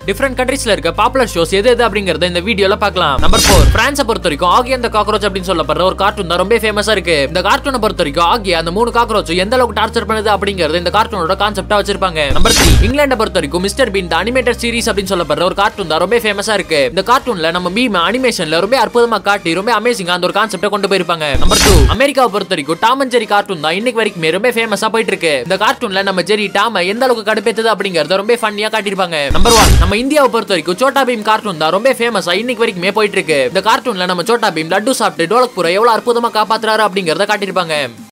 different கண்ட்ரீஸ்ல இருக்க popular shows எது எது அப்படிங்கறத இந்த வீடியோல பார்க்கலாம் நம்பர் ஃபோர் பிரான்ஸை பொறுத்த வரைக்கும் ஆகி அந்த காக்ரோச் அப்படின்னு சொல்லப்படுற ஒரு கார்ட்டூன் தான் ரொம்ப ஃபேமஸா இருக்கு இந்த கார்ட்டூனை பொறுத்த வரைக்கும் ஆகி அந்த மூணு காக்ரோச் எந்த அளவுக்கு டார்ச்சர் பண்ணுது அப்படிங்கறது இந்த கார்ட்டூனோட கான்செப்டா வச்சிருப்பாங்க நம்பர் த்ரீ இங்கிலாண்டை பொறுத்த வரைக்கும் மிஸ்டர் பீன் அனிமேட்டட் சீரிஸ் அப்படின்னு சொல்லப்படுற ஒரு கார்ட்டூன் தான் ரொம்ப ஃபேமஸா இருக்கு இந்த கார்ட்டூன்ல நம்ம மீம் அனிமேஷன்ல ரொம்ப அற்புதமா காட்டி ரொம்ப அமேசிங்கா அந்த ஒரு கான்செப்டை கொண்டு போயிருப்பாங்க நம்பர் டூ அமெரிக்காவை பொறுத்த வரைக்கும் டாம் அண்ட் ஜெரி கார்ட்டூன் தான் இன்னைக்கு வரைக்குமே ரொம்ப ஃபேமஸா போயிட்டு இருக்கு இந்த கார்ட்டூன்ல நம்ம ஜெரி டாம எந்த அளவுக்கு கடுப்பேத்தது அப்படிங்கறத ரொம்ப ஃபன்னியா காட்டியிருப்பாங்க நம்பர் ஒன் நம்ம இந்தியாவை பொறுத்த வரைக்கும் சோட்டா பீம் கார்ட்டூன் தான் ரொம்ப ஃபேமஸா இன்னைக்கு வரைக்குமே போயிட்டு இருக்கு இந்த கார்ட்டூன்ல நம்ம சோட்டா பீம் லட்டு சாப்பிட்டு டோலக்பூரை எவ்வளவு அற்புதமா காப்பாத்துறாரு அப்படிங்கறத காட்டியிருப்பாங்க